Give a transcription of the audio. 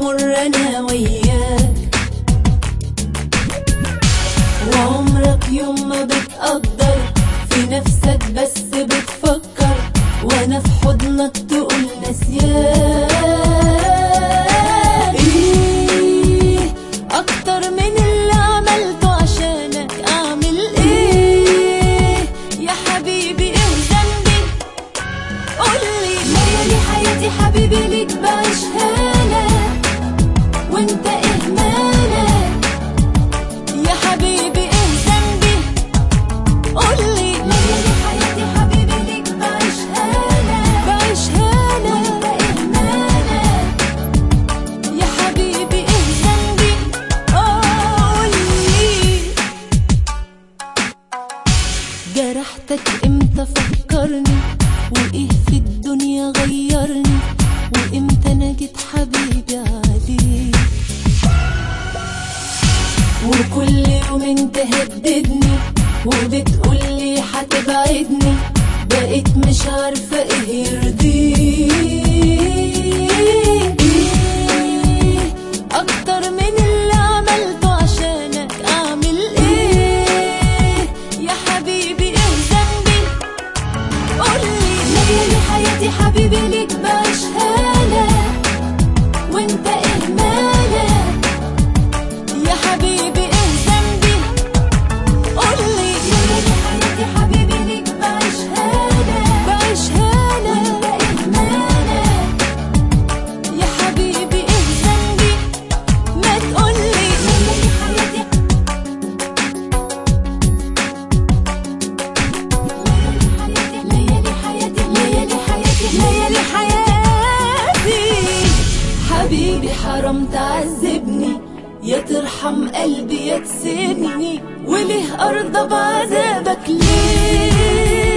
بمر انا وياك وعمرك يوم ما بتقدر في نفسك بس بتفكر وانا في حضنك تقول نسيان ايه اكتر من اللي عملته عشانك اعمل ايه يا حبيبي ايه ذنبي قولي ليالي حياتي حبيبي ليك بعيشها لك وانت ايه مالك يا حبيبي ايه ذنبي قولي ليالي حياتي حبيبي ليك بعيشها لك بعيشها لك وانت ايه مالك يا حبيبي ايه ذنبي قولي جرحتك امتى فكرني وايه في الدنيا غيرني وامتى انا جيت حبيبي عليك وكل يوم تهددني وبتقولي هتبعدني بقيت مش عارفة ايه يرضيك إيه اكتر من اللي عملته عشانك اعمل ايه يا حبيبي ايه ذنبي قولي ليالي حياتي حبيبي ليك بعيشها لك وانت ايه مالك يا حبيبي ايه ذنبي قولي ليالي حياتي حبيبي ليك بعيشها لك بعيشها لك وانت ايه مالك يا حبيبي ايه ذنبي ما تقولي ليالي حياتي ليالي حياتي ليالي حياتي ليالي حياتي حبيبي حرام تعذبني يا ترحم قلبي يا تسيبني وليه ارضى بعذابك ليه